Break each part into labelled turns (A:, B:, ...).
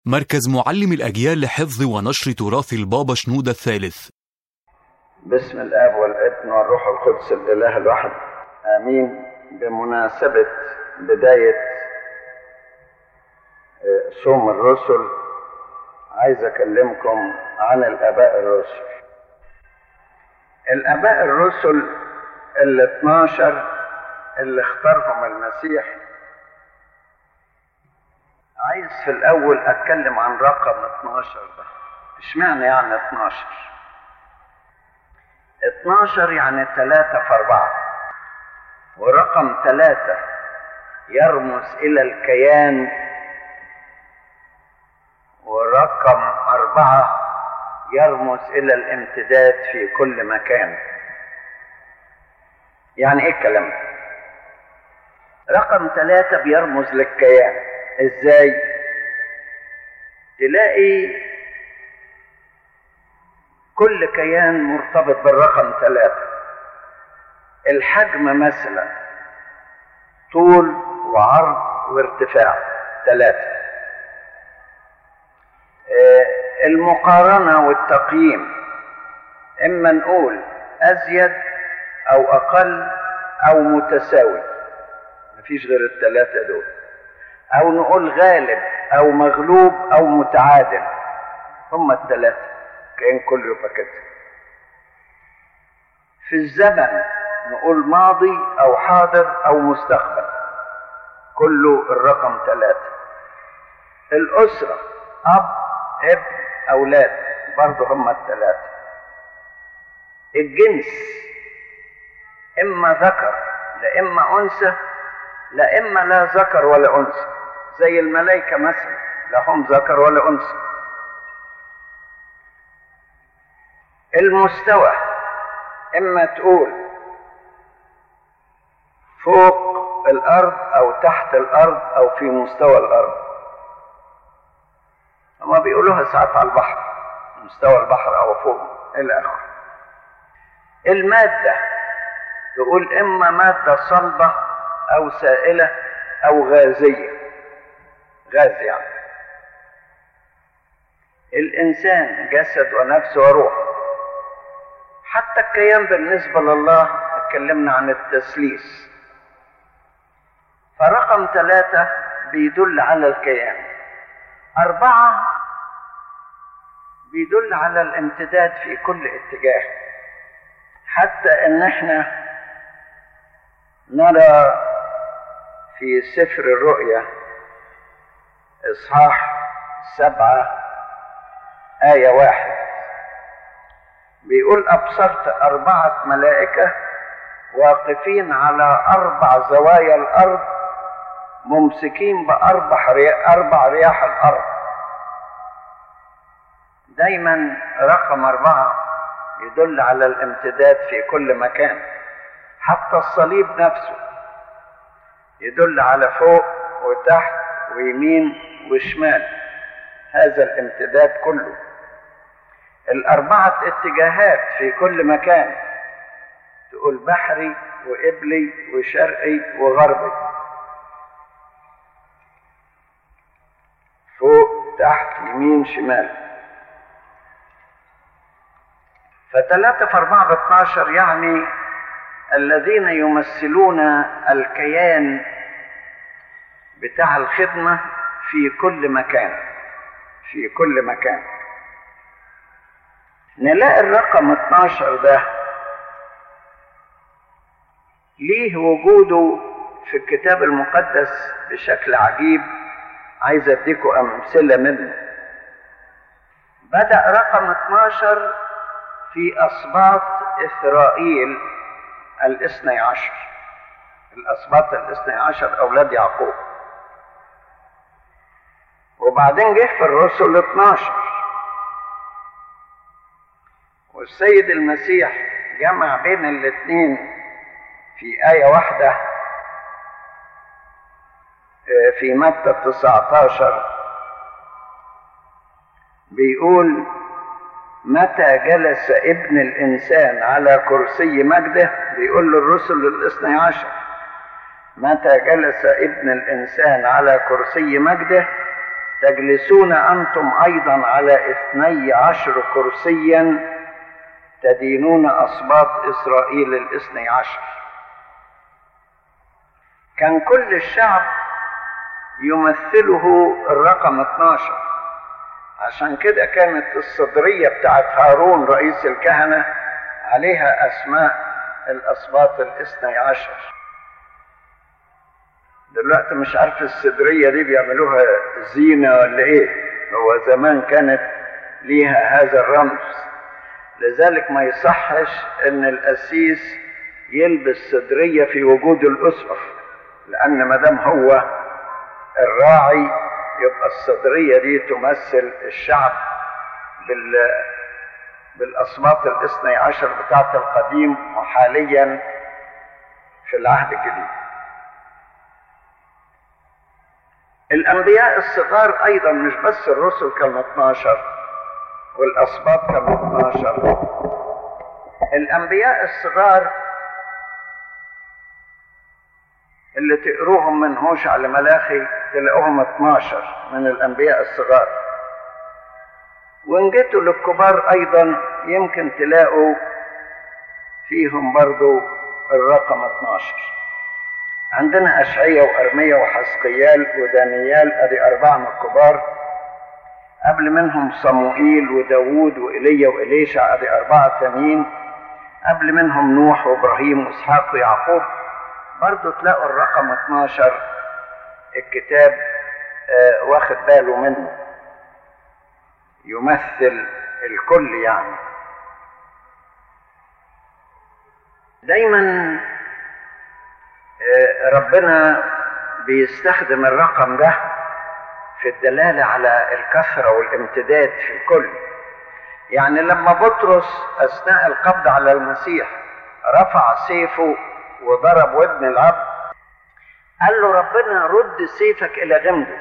A: مركز معلم الأجيال لحفظ ونشر تراث البابا شنودة الثالث
B: باسم الاب والابن والروح القدس الاله الواحد امين بمناسبه بدايه آه، صوم الرسل عايز اكلمكم عن الاباء الرسل الاباء الرسل ال 12 اللي اختارهم المسيح عايز في الاول اتكلم عن رقم 12 ده اشمعنى يعني 12 12 يعني 3 في 4 ورقم 3 يرمز إلى الكيان ورقم أربعة يرمز إلى الامتداد في كل مكان يعني إيه الكلام ده؟ رقم ثلاثة بيرمز للكيان إزاي؟ تلاقي كل كيان مرتبط بالرقم ثلاثة الحجم مثلا طول وعرض وارتفاع ثلاثة آه، المقارنة والتقييم إما نقول أزيد أو أقل أو متساوي مفيش غير الثلاثة دول أو نقول غالب أو مغلوب أو متعادل هم الثلاثة كان كله يبقى كده في الزمن نقول ماضي أو حاضر أو مستقبل كله الرقم ثلاثة الأسرة أب ابن أولاد برضه هم الثلاثة الجنس إما ذكر لا إما أنثى لا إما لا ذكر ولا أنثى زي الملائكة مثلا لا هم ذكر ولا أنثى المستوى إما تقول فوق الأرض أو تحت الأرض أو في مستوى الأرض هما بيقولوها ساعات على البحر مستوى البحر أو فوق إلى آخره المادة تقول إما مادة صلبة أو سائلة أو غازية غاز يعني الإنسان جسد ونفس وروح حتى الكيان بالنسبة لله اتكلمنا عن التثليث فرقم ثلاثة بيدل على الكيان أربعة بيدل على الامتداد في كل اتجاه حتى ان احنا نرى في سفر الرؤيا اصحاح سبعة آية واحد بيقول أبصرت أربعة ملائكة واقفين على أربع زوايا الأرض ممسكين بأربع رياح, أربع رياح الأرض دايما رقم أربعة يدل على الامتداد في كل مكان حتى الصليب نفسه يدل على فوق وتحت ويمين وشمال هذا الامتداد كله الأربعة اتجاهات في كل مكان تقول بحري وقبلي وشرقي وغربي فوق تحت يمين شمال فتلاتة في أربعة باتناشر يعني الذين يمثلون الكيان بتاع الخدمة في كل مكان في كل مكان نلاقي الرقم 12 ده ليه وجوده في الكتاب المقدس بشكل عجيب عايز اديكم امثله منه بدا رقم 12 في اسباط اسرائيل الاثني عشر الاسباط الاثني عشر اولاد يعقوب وبعدين جه في الرسل 12 والسيد المسيح جمع بين الاثنين في آية واحدة في متى 19 بيقول متى جلس ابن الإنسان على كرسي مجده بيقول للرسل الاثني عشر متى جلس ابن الإنسان على كرسي مجده تجلسون أنتم أيضا على اثني عشر كرسيا تدينون أسباط إسرائيل الاثني عشر كان كل الشعب يمثله الرقم 12 عشان كده كانت الصدرية بتاعت هارون رئيس الكهنة عليها أسماء الأسباط الاثني عشر دلوقتي مش عارف الصدرية دي بيعملوها زينة ولا ايه هو زمان كانت ليها هذا الرمز لذلك ما يصحش ان القسيس يلبس صدرية في وجود الأسقف لأن ما دام هو الراعي يبقى الصدرية دي تمثل الشعب بال بالأصوات الاثني عشر بتاعة القديم وحاليا في العهد الجديد الأنبياء الصغار أيضا مش بس الرسل كانوا 12 والأسباط كانوا 12 الأنبياء الصغار اللي تقروهم من هوشع لملاخي تلاقوهم 12 من الأنبياء الصغار وإن جيتوا للكبار أيضا يمكن تلاقوا فيهم برضو الرقم 12 عندنا أشعية وأرمية وحسقيال ودانيال أدي أربعة من الكبار قبل منهم صموئيل وداوود وإيليا وإليشع أدي أربعة تانيين قبل منهم نوح وإبراهيم وإسحاق ويعقوب برضو تلاقوا الرقم 12 الكتاب آه واخد باله منه يمثل الكل يعني دايما ربنا بيستخدم الرقم ده في الدلالة على الكثرة والامتداد في الكل يعني لما بطرس أثناء القبض على المسيح رفع سيفه وضرب ودن العبد قال له ربنا رد سيفك إلى غمده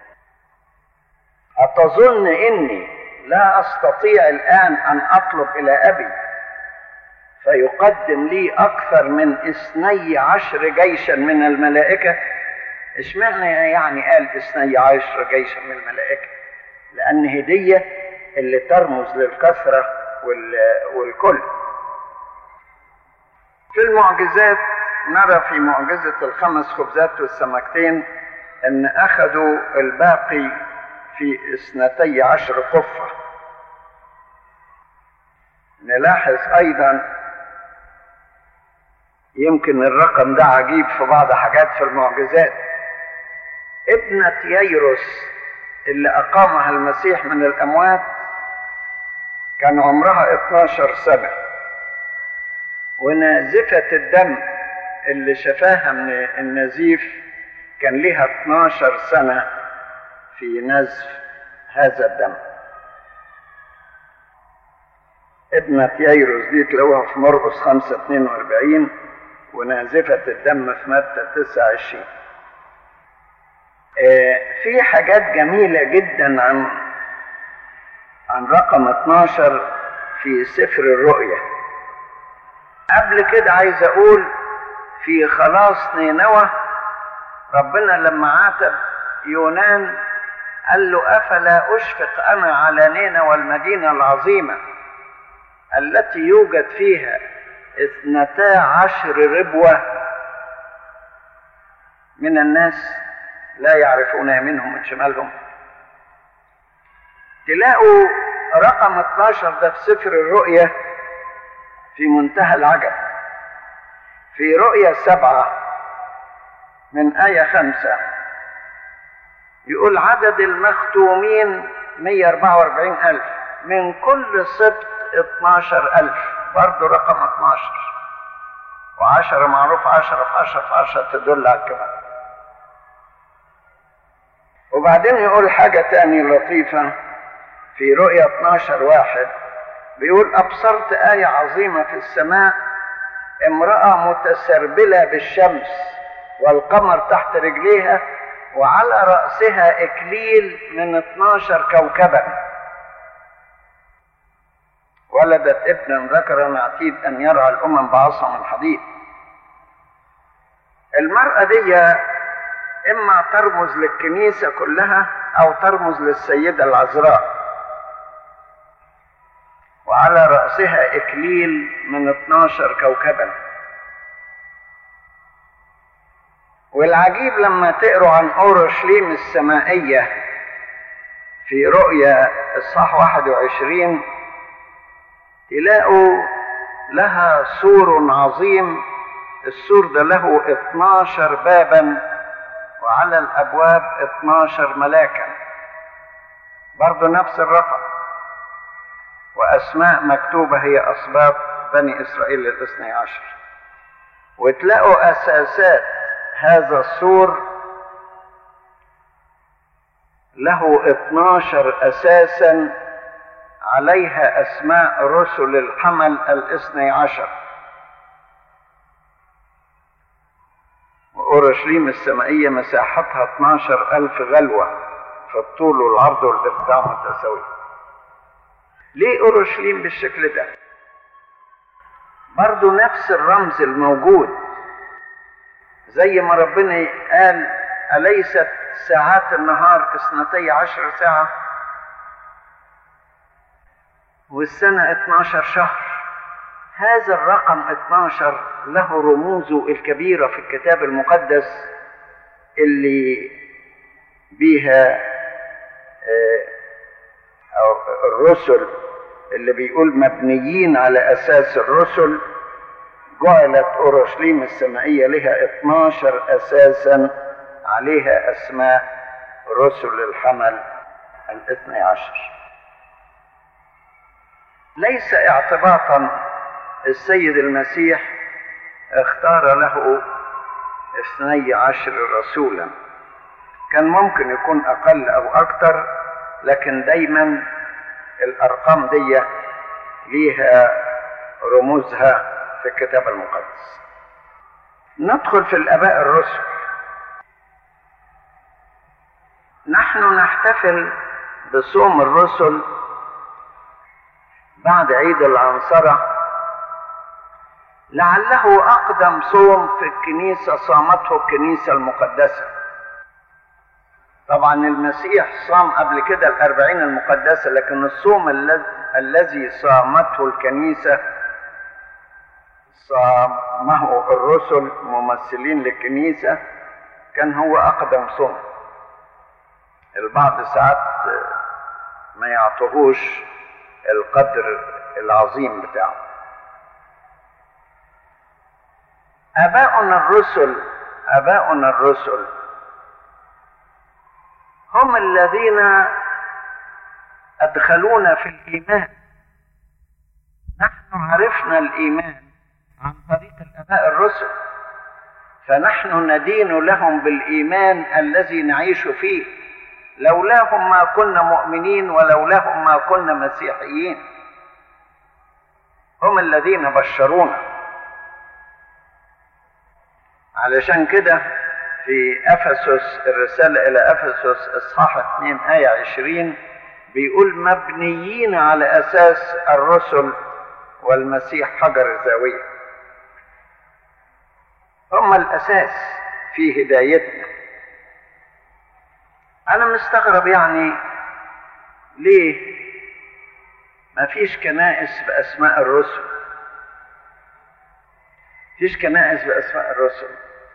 B: أتظن إني لا أستطيع الآن أن أطلب إلى أبي فيقدم لي أكثر من اثني عشر جيشا من الملائكة اشمعنى يعني قال اثني عشر جيشا من الملائكة لأن هدية اللي ترمز للكثرة والكل في المعجزات نرى في معجزة الخمس خبزات والسمكتين أن أخذوا الباقي في اثنتي عشر قفة نلاحظ أيضا يمكن الرقم ده عجيب في بعض حاجات في المعجزات ابنة ييروس اللي أقامها المسيح من الأموات كان عمرها 12 سنة ونازفة الدم اللي شفاها من النزيف كان لها 12 سنة في نزف هذا الدم ابنة ييروس دي تلاقوها في مرقس 5 42 ونازفة الدم في متى 29 آه في حاجات جميلة جدا عن عن رقم 12 في سفر الرؤيا قبل كده عايز اقول في خلاص نينوى ربنا لما عاتب يونان قال له افلا اشفق انا على نينوى المدينه العظيمه التي يوجد فيها اثنتا عشر ربوة من الناس لا يعرفون يمينهم من شمالهم تلاقوا رقم 12 ده في سفر الرؤيا في منتهى العجب في رؤيا سبعة من آية خمسة يقول عدد المختومين 144 ألف من كل سبط 12 ألف برضه رقم 12 وعشرة معروف عشرة في عشرة في عشرة تدل على الكمال وبعدين يقول حاجة تاني لطيفة في رؤية 12 واحد بيقول أبصرت آية عظيمة في السماء امرأة متسربلة بالشمس والقمر تحت رجليها وعلى رأسها إكليل من 12 كوكبا ولدت ابنا ذكرا عتيد أن يرعى الأمم بعصا من حديد المرأة دي إما ترمز للكنيسة كلها أو ترمز للسيدة العذراء وعلى رأسها إكليل من 12 كوكبا والعجيب لما تقروا عن أورشليم السمائية في رؤيا إصحاح 21 تلاقوا لها سور عظيم السور ده له 12 بابا وعلى الأبواب 12 ملاكا برضه نفس الرقم وأسماء مكتوبة هي أسباط بني إسرائيل الاثني عشر وتلاقوا أساسات هذا السور له 12 أساسا عليها أسماء رسل الحمل الاثني عشر وأورشليم السمائية مساحتها 12 ألف غلوة في الطول والعرض والارتفاع متساوي ليه أورشليم بالشكل ده برضو نفس الرمز الموجود زي ما ربنا قال أليست ساعات النهار اثنتي عشر ساعة والسنة 12 شهر هذا الرقم 12 له رموزه الكبيرة في الكتاب المقدس اللي بيها أو الرسل اللي بيقول مبنيين على أساس الرسل جعلت أورشليم السمائية لها 12 أساسا عليها أسماء رسل الحمل الاثني عشر ليس اعتباطا السيد المسيح اختار له اثني عشر رسولا كان ممكن يكون اقل او اكتر لكن دايما الارقام دي ليها رموزها في الكتاب المقدس ندخل في الاباء الرسل نحن نحتفل بصوم الرسل بعد عيد العنصرة لعله أقدم صوم في الكنيسة صامته الكنيسة المقدسة طبعا المسيح صام قبل كده الأربعين المقدسة لكن الصوم الذي صامته الكنيسة صامه الرسل ممثلين للكنيسة كان هو أقدم صوم البعض ساعات ما يعطوهوش القدر العظيم بتاعه اباؤنا الرسل اباؤنا الرسل هم الذين ادخلونا في الايمان نحن عرفنا الايمان عن طريق الاباء الرسل فنحن ندين لهم بالايمان الذي نعيش فيه لولاهم ما كنا مؤمنين ولولاهم ما كنا مسيحيين هم الذين بشرونا علشان كده في افسس الرساله الى افسس اصحاح 2 ايه 20 بيقول مبنيين على اساس الرسل والمسيح حجر الزاويه هم الاساس في هدايتنا انا مستغرب يعني ليه ما فيش كنائس باسماء الرسل فيش كنائس باسماء الرسل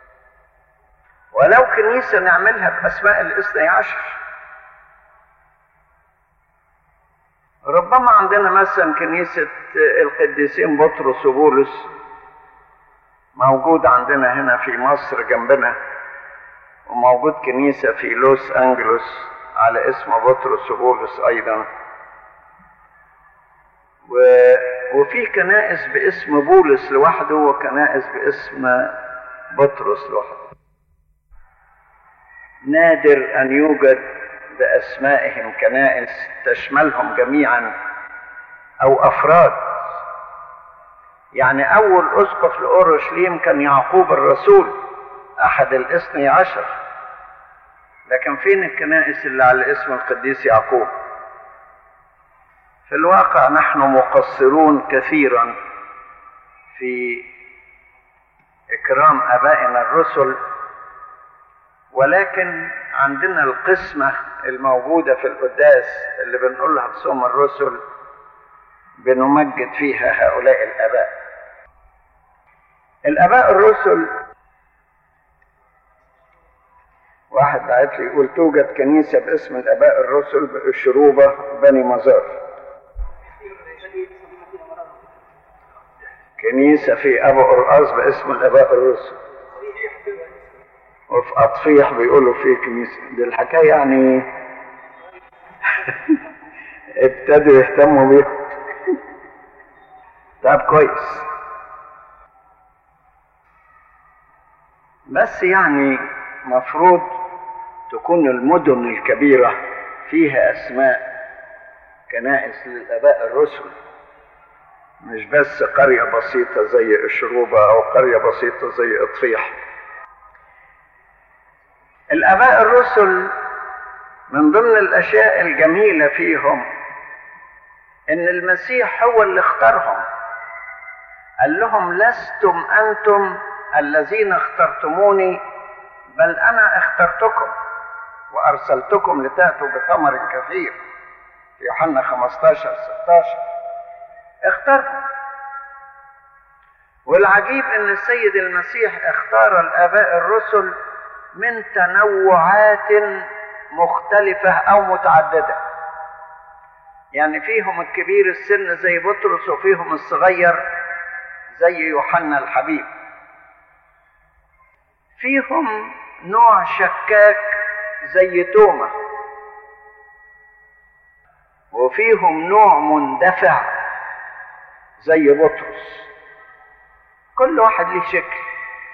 B: ولو كنيسة نعملها بأسماء الاثني عشر ربما عندنا مثلا كنيسة القديسين بطرس وبولس موجود عندنا هنا في مصر جنبنا وموجود كنيسة في لوس أنجلوس على اسم بطرس وبولس أيضا و... وفي كنائس باسم بولس لوحده وكنائس باسم بطرس لوحده نادر أن يوجد بأسمائهم كنائس تشملهم جميعا أو أفراد يعني أول أسقف لأورشليم كان يعقوب الرسول أحد الاثني عشر لكن فين الكنائس اللي على اسم القديس يعقوب في الواقع نحن مقصرون كثيرا في إكرام آبائنا الرسل ولكن عندنا القسمة الموجودة في القداس اللي بنقولها في صوم الرسل بنمجد فيها هؤلاء الآباء الآباء الرسل واحد بعت لي يقول توجد كنيسة باسم الآباء الرسل بالشروبة بني مزار كنيسة في أبو قرقاص باسم الآباء الرسل وفي أطفيح بيقولوا في كنيسة دي الحكاية يعني ابتدوا يهتموا بيها طب كويس بس يعني مفروض تكون المدن الكبيرة فيها أسماء كنائس للآباء الرسل مش بس قرية بسيطة زي الشروبة أو قرية بسيطة زي إطفيح الآباء الرسل من ضمن الأشياء الجميلة فيهم إن المسيح هو اللي اختارهم قال لهم لستم أنتم الذين اخترتموني بل أنا اخترتكم وأرسلتكم لتأتوا بثمر كثير في يوحنا 15 16 اختارهم والعجيب ان السيد المسيح اختار الاباء الرسل من تنوعات مختلفة او متعددة يعني فيهم الكبير السن زي بطرس وفيهم الصغير زي يوحنا الحبيب فيهم نوع شكاك زي توما وفيهم نوع مندفع زي بطرس كل واحد له شكل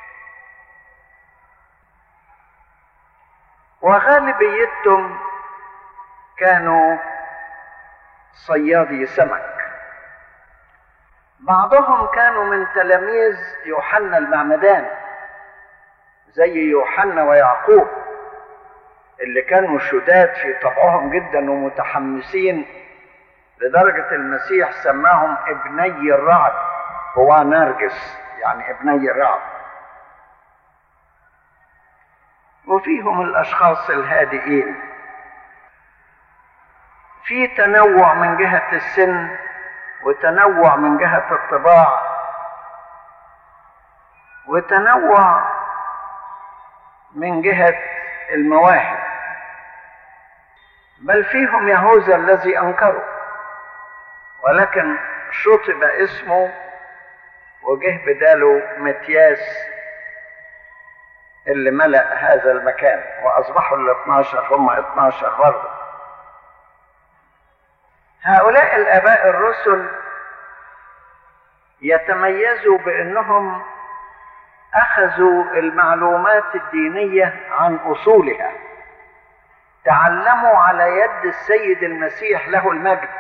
B: وغالبيتهم كانوا صيادي سمك بعضهم كانوا من تلاميذ يوحنا المعمدان زي يوحنا ويعقوب اللي كانوا شداد في طبعهم جدا ومتحمسين لدرجة المسيح سماهم ابني الرعد هو نرجس يعني ابني الرعد وفيهم الأشخاص الهادئين في تنوع من جهة السن وتنوع من جهة الطباع وتنوع من جهة المواهب بل فيهم يهوذا الذي أنكره ولكن شطب اسمه وجه بداله متياس اللي ملأ هذا المكان وأصبحوا ال 12 هم 12 برضه هؤلاء الآباء الرسل يتميزوا بأنهم أخذوا المعلومات الدينية عن أصولها تعلموا على يد السيد المسيح له المجد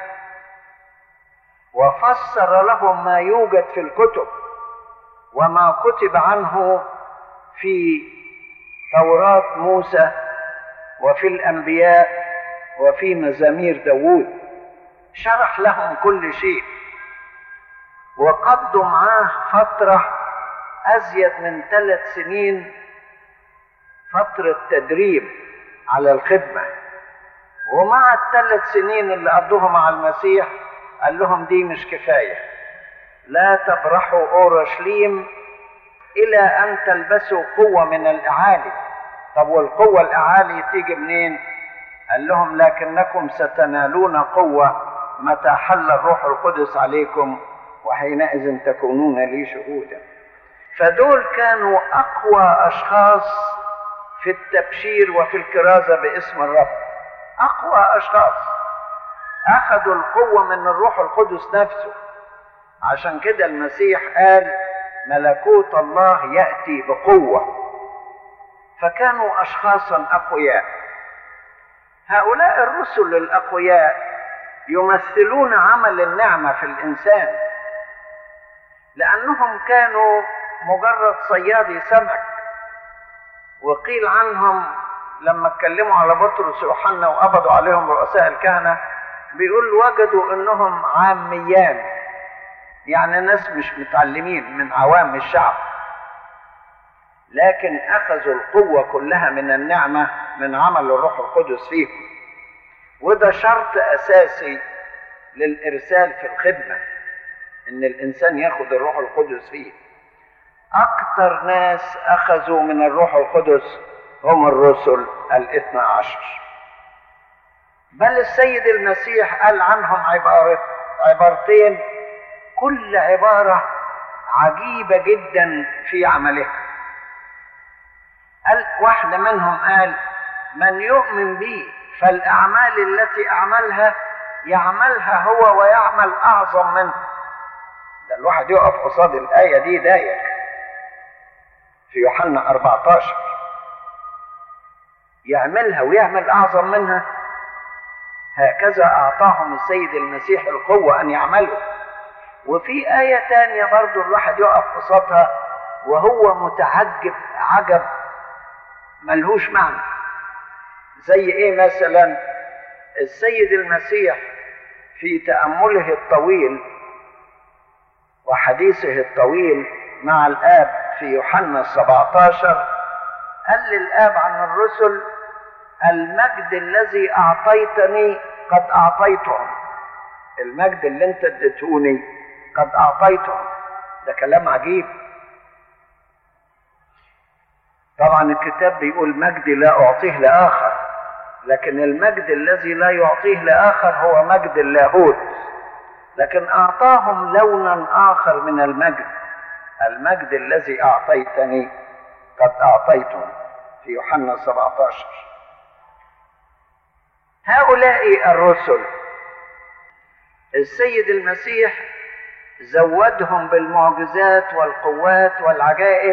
B: وفسر لهم ما يوجد في الكتب وما كتب عنه في توراة موسى وفي الأنبياء وفي مزامير داوود شرح لهم كل شيء وقضوا معاه فترة أزيد من ثلاث سنين فترة تدريب على الخدمة ومع الثلاث سنين اللي قضوها مع المسيح قال لهم دي مش كفاية لا تبرحوا أورشليم إلى أن تلبسوا قوة من الأعالي طب والقوة الأعالي تيجي منين؟ قال لهم لكنكم ستنالون قوة متى حل الروح القدس عليكم وحينئذ تكونون لي شهودا فدول كانوا أقوى أشخاص في التبشير وفي الكرازة باسم الرب أقوى أشخاص أخذوا القوة من الروح القدس نفسه عشان كده المسيح قال ملكوت الله يأتي بقوة فكانوا أشخاصا أقوياء هؤلاء الرسل الأقوياء يمثلون عمل النعمة في الإنسان لأنهم كانوا مجرد صيادي سمك وقيل عنهم لما اتكلموا على بطرس ويوحنا وقبضوا عليهم رؤساء الكهنة بيقول وجدوا انهم عاميان يعني ناس مش متعلمين من عوام الشعب لكن اخذوا القوه كلها من النعمه من عمل الروح القدس فيهم وده شرط اساسي للارسال في الخدمه ان الانسان ياخد الروح القدس فيه اكثر ناس اخذوا من الروح القدس هم الرسل الاثنى عشر بل السيد المسيح قال عنهم عبارة عبارتين كل عبارة عجيبة جدا في عملها قال واحدة منهم قال من يؤمن بي فالأعمال التي أعملها يعملها هو ويعمل أعظم منها ده الواحد يقف قصاد الآية دي دايق في يوحنا 14 يعملها ويعمل أعظم منها هكذا أعطاهم السيد المسيح القوة أن يعملوا وفي آية تانية برضو الواحد يقف قصادها وهو متعجب عجب ملهوش معنى زي ايه مثلا السيد المسيح في تأمله الطويل وحديثه الطويل مع الآب في يوحنا 17 قال للآب عن الرسل المجد الذي أعطيتني قد أعطيتهم المجد اللي أنت اديتوني قد أعطيتهم ده كلام عجيب طبعا الكتاب بيقول مجدي لا أعطيه لآخر لكن المجد الذي لا يعطيه لآخر هو مجد اللاهوت لكن أعطاهم لونا آخر من المجد المجد الذي أعطيتني قد أعطيتهم في يوحنا 17 هؤلاء الرسل السيد المسيح زودهم بالمعجزات والقوات والعجائب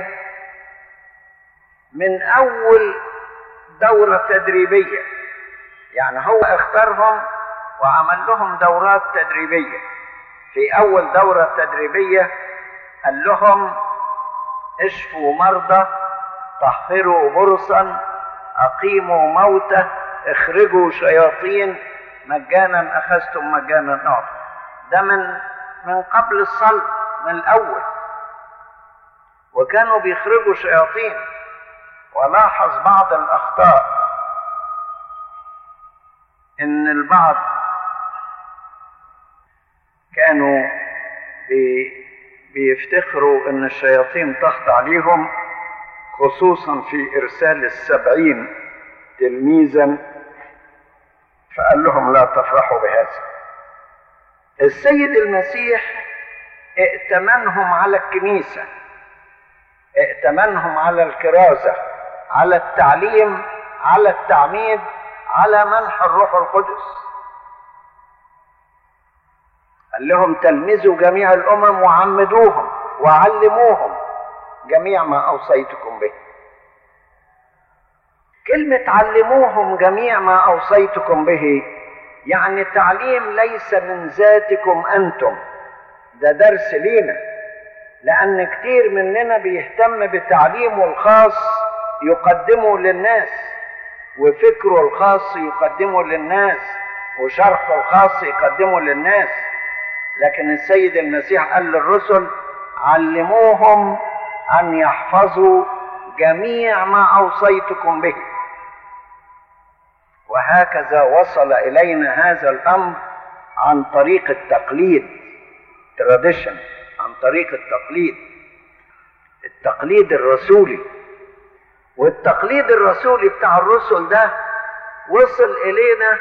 B: من اول دوره تدريبيه يعني هو اختارهم وعمل لهم دورات تدريبيه في اول دوره تدريبيه قال لهم اشفوا مرضى طهروا برصا اقيموا موتى اخرجوا شياطين مجانا اخذتم مجانا اعطوا ده من من قبل الصلب من الاول وكانوا بيخرجوا شياطين ولاحظ بعض الاخطاء ان البعض كانوا بي بيفتخروا ان الشياطين تخضع ليهم خصوصا في ارسال السبعين تلميذا فقال لهم لا تفرحوا بهذا السيد المسيح ائتمنهم على الكنيسة ائتمنهم على الكرازة على التعليم على التعميد على منح الروح القدس قال لهم تلمذوا جميع الأمم وعمدوهم وعلموهم جميع ما أوصيتكم به كلمة علموهم جميع ما أوصيتكم به يعني التعليم ليس من ذاتكم أنتم ده درس لينا لأن كتير مننا بيهتم بتعليمه الخاص يقدمه للناس وفكره الخاص يقدمه للناس وشرحه الخاص يقدمه للناس لكن السيد المسيح قال للرسل علموهم أن يحفظوا جميع ما أوصيتكم به وهكذا وصل الينا هذا الامر عن طريق التقليد tradition عن طريق التقليد التقليد الرسولي والتقليد الرسولي بتاع الرسل ده وصل الينا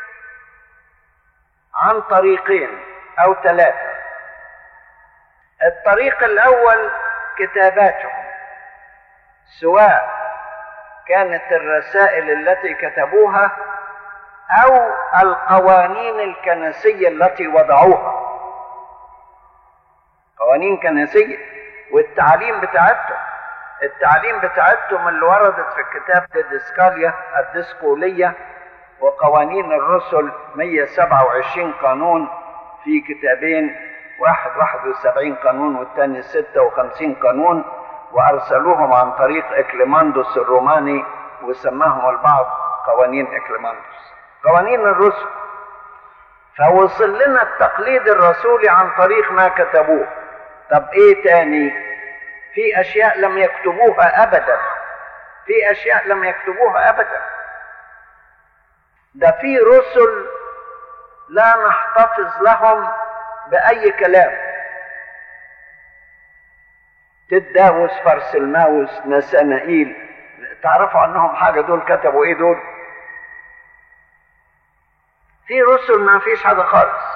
B: عن طريقين او ثلاثه الطريق الاول كتاباتهم سواء كانت الرسائل التي كتبوها او القوانين الكنسيه التي وضعوها قوانين كنسيه والتعليم بتاعتهم التعليم بتاعتهم اللي وردت في الكتاب الديسكاليا الديسكوليه وقوانين الرسل 127 قانون في كتابين واحد 71 قانون والثاني 56 قانون وارسلوهم عن طريق اكليماندوس الروماني وسماهم البعض قوانين اكليماندوس قوانين الرسل فوصل لنا التقليد الرسولي عن طريق ما كتبوه طب ايه تاني في اشياء لم يكتبوها ابدا في اشياء لم يكتبوها ابدا ده في رسل لا نحتفظ لهم باي كلام تداوس فرسلماوس نسانائيل تعرفوا عنهم حاجه دول كتبوا ايه دول في رسل ما فيش حاجه خالص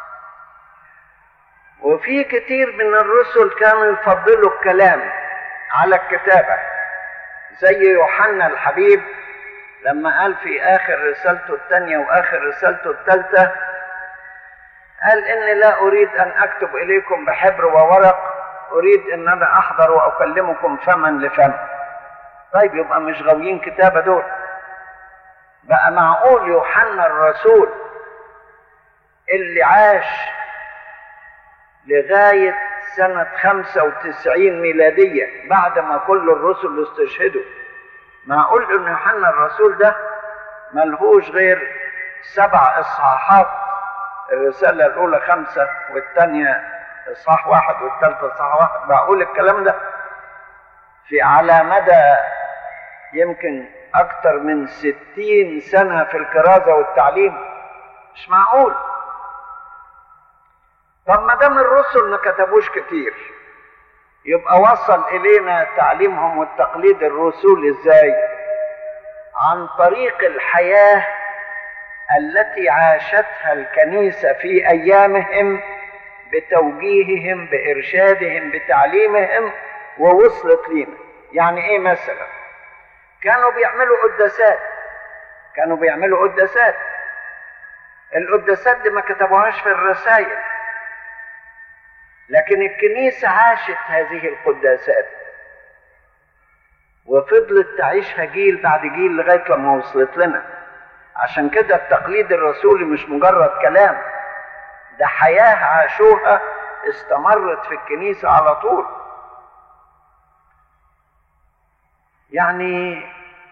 B: وفي كتير من الرسل كانوا يفضلوا الكلام على الكتابة زي يوحنا الحبيب لما قال في آخر رسالته الثانية وآخر رسالته الثالثة قال إني لا أريد أن أكتب إليكم بحبر وورق أريد أن أنا أحضر وأكلمكم فما لفم طيب يبقى مش غاويين كتابة دول بقى معقول يوحنا الرسول اللي عاش لغاية سنة 95 ميلادية بعد ما كل الرسل استشهدوا معقول ان يوحنا الرسول ده ملهوش غير سبع اصحاحات الرسالة الأولى خمسة والثانية إصحاح واحد والثالثة إصحاح واحد معقول الكلام ده في على مدى يمكن أكثر من ستين سنة في الكرازة والتعليم مش معقول طب ما دام الرسل ما كتبوش كتير يبقى وصل الينا تعليمهم والتقليد الرسول ازاي عن طريق الحياه التي عاشتها الكنيسه في ايامهم بتوجيههم بارشادهم بتعليمهم ووصلت لينا يعني ايه مثلا كانوا بيعملوا قداسات كانوا بيعملوا قداسات القداسات دي ما كتبوهاش في الرسائل لكن الكنيسة عاشت هذه القداسات وفضلت تعيشها جيل بعد جيل لغاية لما وصلت لنا عشان كده التقليد الرسولي مش مجرد كلام ده حياة عاشوها استمرت في الكنيسة على طول يعني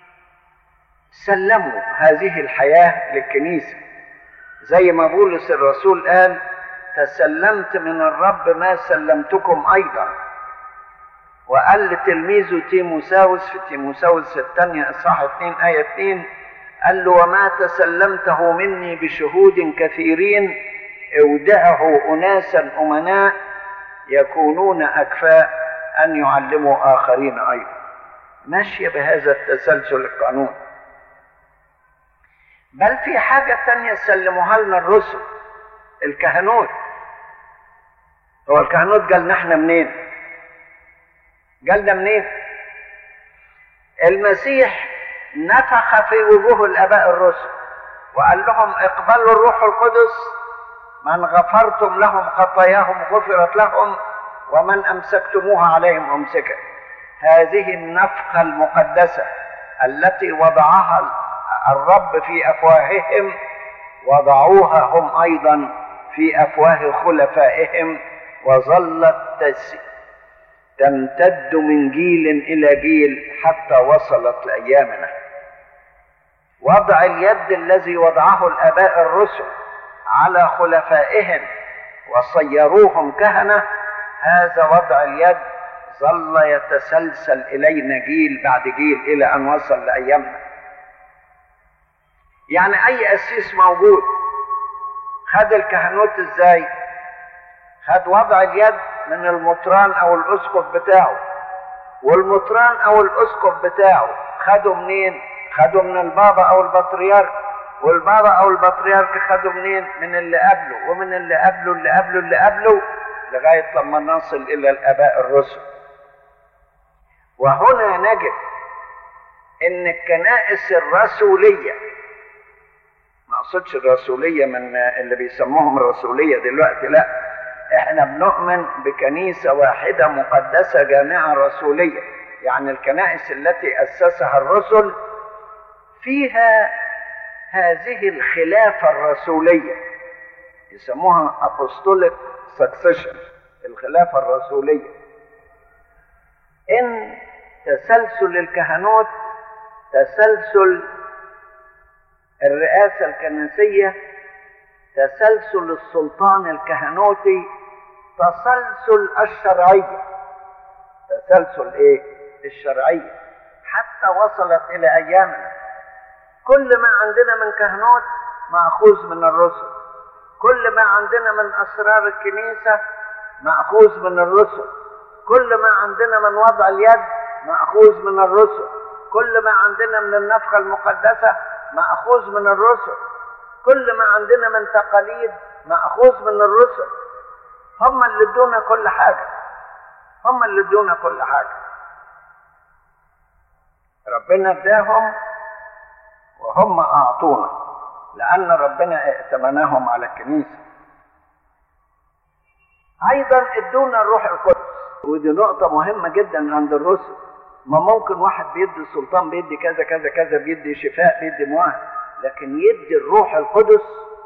B: سلموا هذه الحياة للكنيسة زي ما بولس الرسول قال تسلمت من الرب ما سلمتكم ايضا وقال لتلميذه تيموساوس في تيموساوس الثانية اصحاح 2 آية 2 قال له وما تسلمته مني بشهود كثيرين اودعه اناسا امناء يكونون اكفاء ان يعلموا اخرين ايضا ماشيه بهذا التسلسل القانون بل في حاجه تانية سلموها لنا الرسل الكهنوت هو الكهنوت قال احنا منين قالنا منين المسيح نفخ في وجوه الاباء الرسل وقال لهم اقبلوا الروح القدس من غفرتم لهم خطاياهم غفرت لهم ومن امسكتموها عليهم امسكت هذه النفخه المقدسه التي وضعها الرب في افواههم وضعوها هم ايضا في افواه خلفائهم وظلت تس... تمتد من جيل الى جيل حتى وصلت لايامنا وضع اليد الذي وضعه الاباء الرسل على خلفائهم وصيروهم كهنه هذا وضع اليد ظل يتسلسل الينا جيل بعد جيل الى ان وصل لايامنا يعني اي اسيس موجود خد الكهنوت ازاي خد وضع اليد من المطران او الاسقف بتاعه والمطران او الاسقف بتاعه خده منين خده من البابا او البطريرك والبابا او البطريرك خده منين من اللي قبله ومن اللي قبله اللي قبله اللي قبله لغايه لما نصل الى الاباء الرسل وهنا نجد ان الكنائس الرسوليه ما اقصدش الرسوليه من اللي بيسموهم الرسوليه دلوقتي لا احنا بنؤمن بكنيسه واحده مقدسه جامعه رسوليه يعني الكنائس التي اسسها الرسل فيها هذه الخلافه الرسوليه يسموها apostolic succession الخلافه الرسوليه ان تسلسل الكهنوت تسلسل الرئاسة الكنسية تسلسل السلطان الكهنوتي تسلسل الشرعية تسلسل ايه الشرعية حتى وصلت الى ايامنا كل ما عندنا من كهنوت مأخوذ من الرسل كل ما عندنا من اسرار الكنيسة مأخوذ من الرسل كل ما عندنا من وضع اليد مأخوذ من الرسل كل ما عندنا من النفخة المقدسة مأخوذ من الرسل كل ما عندنا من تقاليد مأخوذ من الرسل هم اللي ادونا كل حاجة هم اللي ادونا كل حاجة ربنا اداهم وهم أعطونا لأن ربنا ائتمناهم على الكنيسة أيضا ادونا الروح القدس ودي نقطة مهمة جدا عند الرسل ما ممكن واحد بيدي السلطان بيدي كذا كذا كذا بيدي شفاء بيدي مواهب لكن يدي الروح القدس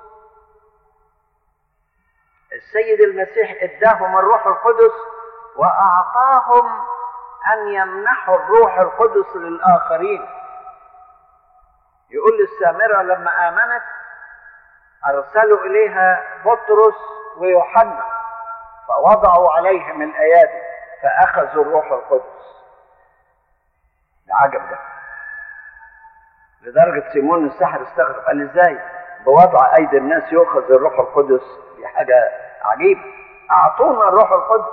B: السيد المسيح اداهم الروح القدس واعطاهم ان يمنحوا الروح القدس للاخرين يقول السامره لما امنت ارسلوا اليها بطرس ويوحنا فوضعوا عليهم الايادي فاخذوا الروح القدس العجب ده لدرجة سيمون السحر استغرب قال ازاي بوضع ايدي الناس يؤخذ الروح القدس دي حاجة عجيبة اعطونا الروح القدس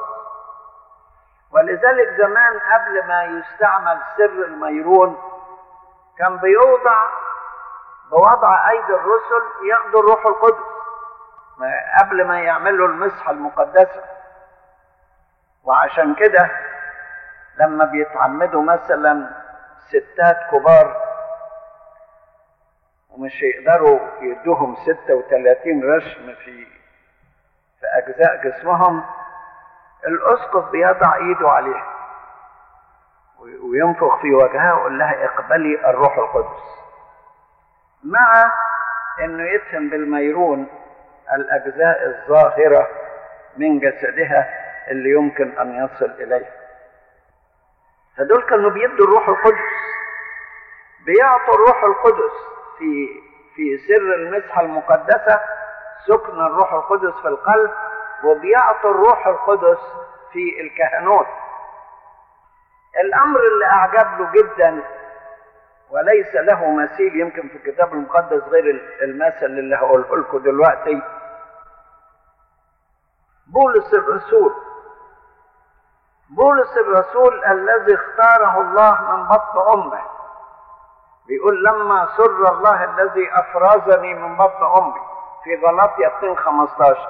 B: ولذلك زمان قبل ما يستعمل سر الميرون كان بيوضع بوضع ايدي الرسل ياخدوا الروح القدس قبل ما يعملوا المسحة المقدسة وعشان كده لما بيتعمدوا مثلا ستات كبار ومش يقدروا يدوهم 36 رشم في في أجزاء جسمهم الأسقف بيضع إيده عليها وينفخ في وجهها ويقول لها اقبلي الروح القدس مع انه يدفن بالميرون الاجزاء الظاهره من جسدها اللي يمكن ان يصل اليها فدول كانوا بيدوا الروح القدس بيعطوا الروح القدس في في سر المسحه المقدسه سكن الروح القدس في القلب وبيعطوا الروح القدس في الكهنوت الامر اللي اعجب له جدا وليس له مثيل يمكن في الكتاب المقدس غير المثل اللي هقوله لكم دلوقتي بولس الرسول بولس الرسول الذي اختاره الله من بطن امه بيقول لما سر الله الذي افرزني من بطن امي في غلطية 2 15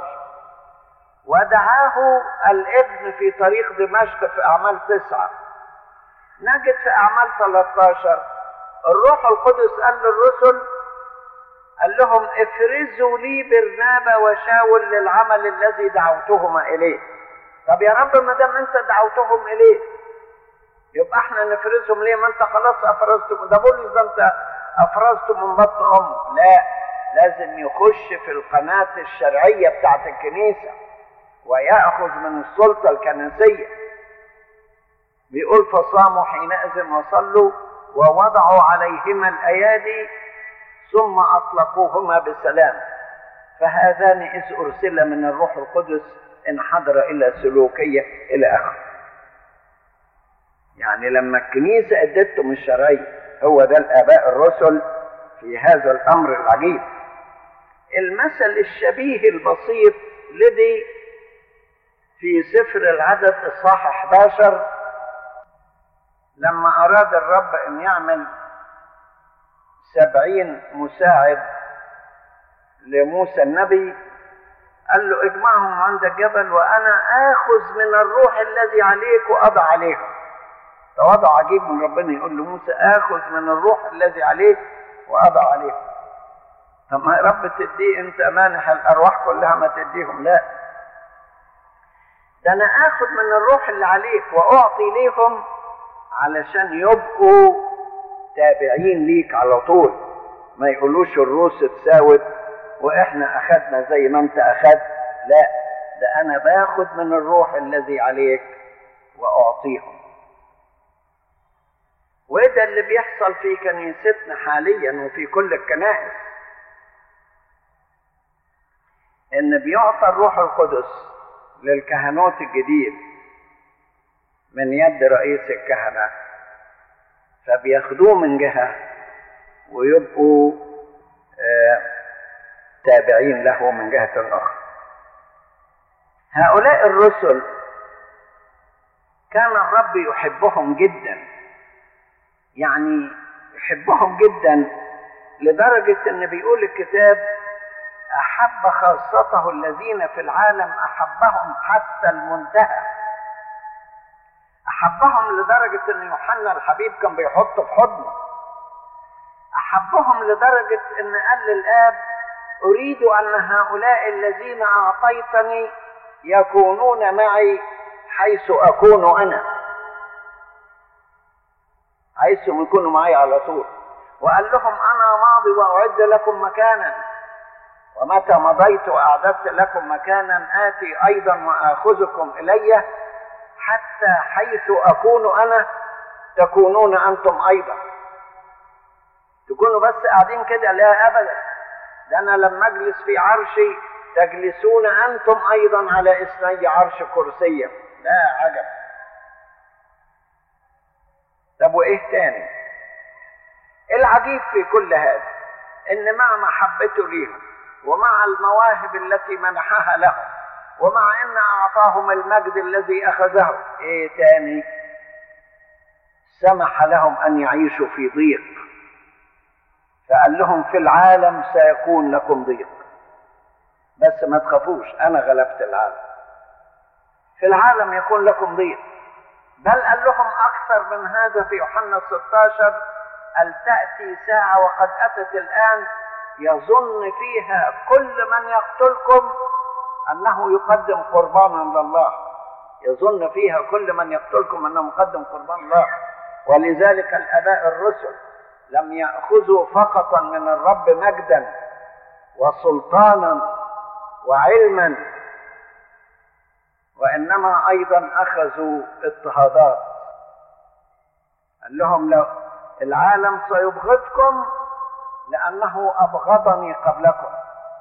B: ودعاه الابن في طريق دمشق في اعمال تسعة نجد في اعمال 13 الروح القدس قال للرسل قال لهم افرزوا لي برنابا وشاول للعمل الذي دعوتهما اليه طب يا رب ما دام انت دعوتهم اليه يبقى احنا نفرزهم ليه ما انت خلاص افرزتم ده بولس ده انت افرزته من بطن ام لا لازم يخش في القناة الشرعية بتاعت الكنيسة ويأخذ من السلطة الكنسية بيقول فصاموا حينئذ وصلوا ووضعوا عليهما الأيادي ثم أطلقوهما بسلام فهذان إذ أرسل من الروح القدس انحدر إلى سلوكية إلى آخره يعني لما الكنيسة ادتهم الشرعية هو ده الآباء الرسل في هذا الأمر العجيب المثل الشبيه البسيط لدي في سفر العدد إصحاح 11 لما أراد الرب أن يعمل سبعين مساعد لموسى النبي قال له اجمعهم عند الجبل وأنا آخذ من الروح الذي عليك وأضع عليهم ده وضع عجيب من ربنا يقول لموسى آخذ من الروح الذي عليك وأضع عليهم طب ما يا رب تديه انت مانح الارواح كلها ما تديهم لا ده انا اخد من الروح اللي عليك واعطي ليهم علشان يبقوا تابعين ليك على طول ما يقولوش الروس اتساوت واحنا اخدنا زي ما انت اخدت لا ده انا باخد من الروح الذي عليك واعطيهم وده اللي بيحصل في كنيستنا حاليا وفي كل الكنائس ان بيعطى الروح القدس للكهنوت الجديد من يد رئيس الكهنة فبياخدوه من جهة ويبقوا آه تابعين له من جهة أخرى هؤلاء الرسل كان الرب يحبهم جدا يعني يحبهم جدا لدرجة ان بيقول الكتاب احب خاصته الذين في العالم احبهم حتى المنتهى احبهم لدرجة ان يوحنا الحبيب كان بيحطه في حضنه احبهم لدرجة ان قال للاب اريد ان هؤلاء الذين اعطيتني يكونون معي حيث اكون انا عايزهم يكونوا معي على طول وقال لهم انا ماضي واعد لكم مكانا ومتى مضيت واعددت لكم مكانا اتي ايضا واخذكم الي حتى حيث اكون انا تكونون انتم ايضا تكونوا بس قاعدين كده لا ابدا ده انا لما اجلس في عرشي تجلسون انتم ايضا على اثني عرش كرسيا لا عجب طب وايه تاني العجيب في كل هذا ان مع محبته ليهم ومع المواهب التي منحها لهم ومع ان اعطاهم المجد الذي اخذه ايه تاني سمح لهم ان يعيشوا في ضيق فقال لهم في العالم سيكون لكم ضيق بس ما تخافوش انا غلبت العالم في العالم يكون لكم ضيق بل قال لهم اكثر من هذا في يوحنا 16 هل تأتي ساعة وقد أتت الآن يظن فيها كل من يقتلكم أنه يقدم قربانا لله يظن فيها كل من يقتلكم أنه مقدم قربان الله ولذلك الآباء الرسل لم يأخذوا فقط من الرب مجدا وسلطانا وعلما وإنما أيضا أخذوا اضطهادات قال لهم لو العالم سيبغضكم لأنه أبغضني قبلكم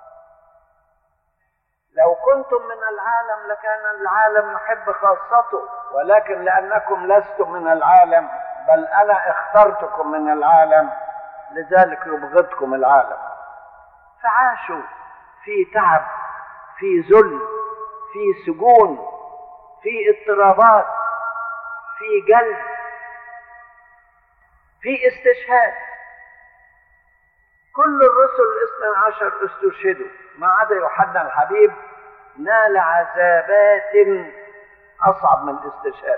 B: لو كنتم من العالم لكان العالم يحب خاصته ولكن لأنكم لستم من العالم بل أنا اخترتكم من العالم لذلك يبغضكم العالم فعاشوا في تعب في ذل في سجون في اضطرابات في جلد في استشهاد كل الرسل الاثنى عشر استشهدوا ما عدا يوحنا الحبيب نال عذابات اصعب من الاستشهاد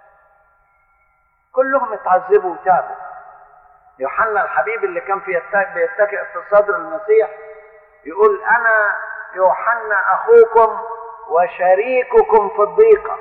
B: كلهم اتعذبوا وتابوا يوحنا الحبيب اللي كان في بيتكئ في صدر المسيح يقول انا يوحنا اخوكم وشريككم في الضيقه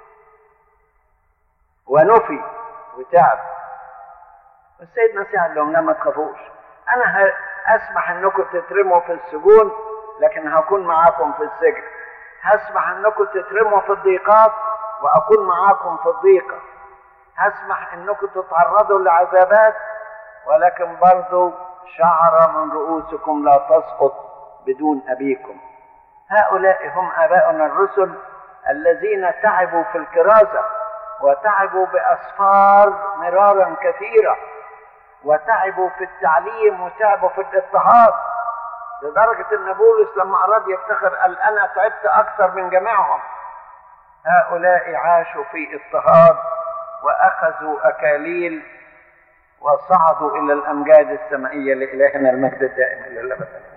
B: ونفي وتعب السيد مسيح قال لهم لا ما تخافوش انا اسمح انكم تترموا في السجون لكن هكون معاكم في السجن هسمح انكم تترموا في الضيقات واكون معاكم في الضيقه هسمح انكم تتعرضوا لعذابات ولكن برضو شعر من رؤوسكم لا تسقط بدون ابيكم هؤلاء هم اباؤنا الرسل الذين تعبوا في الكرازه وتعبوا باسفار مرارا كثيره وتعبوا في التعليم وتعبوا في الاضطهاد لدرجة أن بولس لما أراد يفتخر قال أنا تعبت أكثر من جميعهم هؤلاء عاشوا في اضطهاد وأخذوا أكاليل وصعدوا إلى الأمجاد السمائية لإلهنا المجد الدائم إلى الأبد